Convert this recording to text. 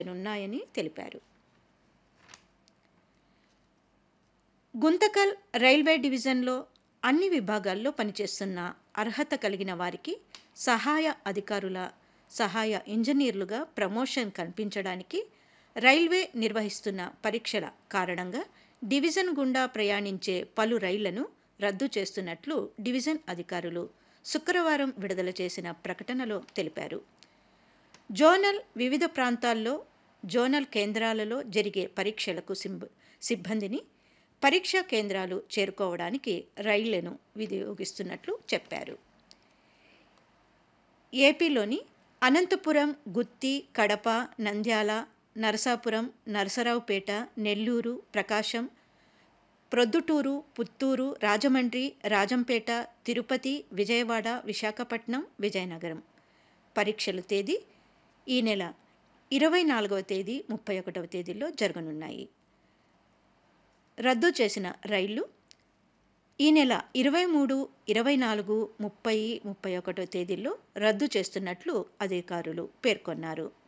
ఉన్నాయని తెలిపారు గుంతకల్ రైల్వే డివిజన్లో అన్ని విభాగాల్లో పనిచేస్తున్న అర్హత కలిగిన వారికి సహాయ అధికారుల సహాయ ఇంజనీర్లుగా ప్రమోషన్ కల్పించడానికి రైల్వే నిర్వహిస్తున్న పరీక్షల కారణంగా డివిజన్ గుండా ప్రయాణించే పలు రైళ్లను రద్దు చేస్తున్నట్లు డివిజన్ అధికారులు శుక్రవారం విడుదల చేసిన ప్రకటనలో తెలిపారు జోనల్ వివిధ ప్రాంతాల్లో జోనల్ కేంద్రాలలో జరిగే పరీక్షలకు సిబ్బందిని పరీక్షా కేంద్రాలు చేరుకోవడానికి రైళ్లను వినియోగిస్తున్నట్లు చెప్పారు ఏపీలోని అనంతపురం గుత్తి కడప నంద్యాల నరసాపురం నరసరావుపేట నెల్లూరు ప్రకాశం ప్రొద్దుటూరు పుత్తూరు రాజమండ్రి రాజంపేట తిరుపతి విజయవాడ విశాఖపట్నం విజయనగరం పరీక్షల తేదీ ఈ నెల ఇరవై నాలుగవ తేదీ ముప్పై ఒకటవ తేదీల్లో జరగనున్నాయి రద్దు చేసిన రైళ్లు ఈ నెల ఇరవై మూడు ఇరవై నాలుగు ముప్పై ముప్పై ఒకటో తేదీల్లో రద్దు చేస్తున్నట్లు అధికారులు పేర్కొన్నారు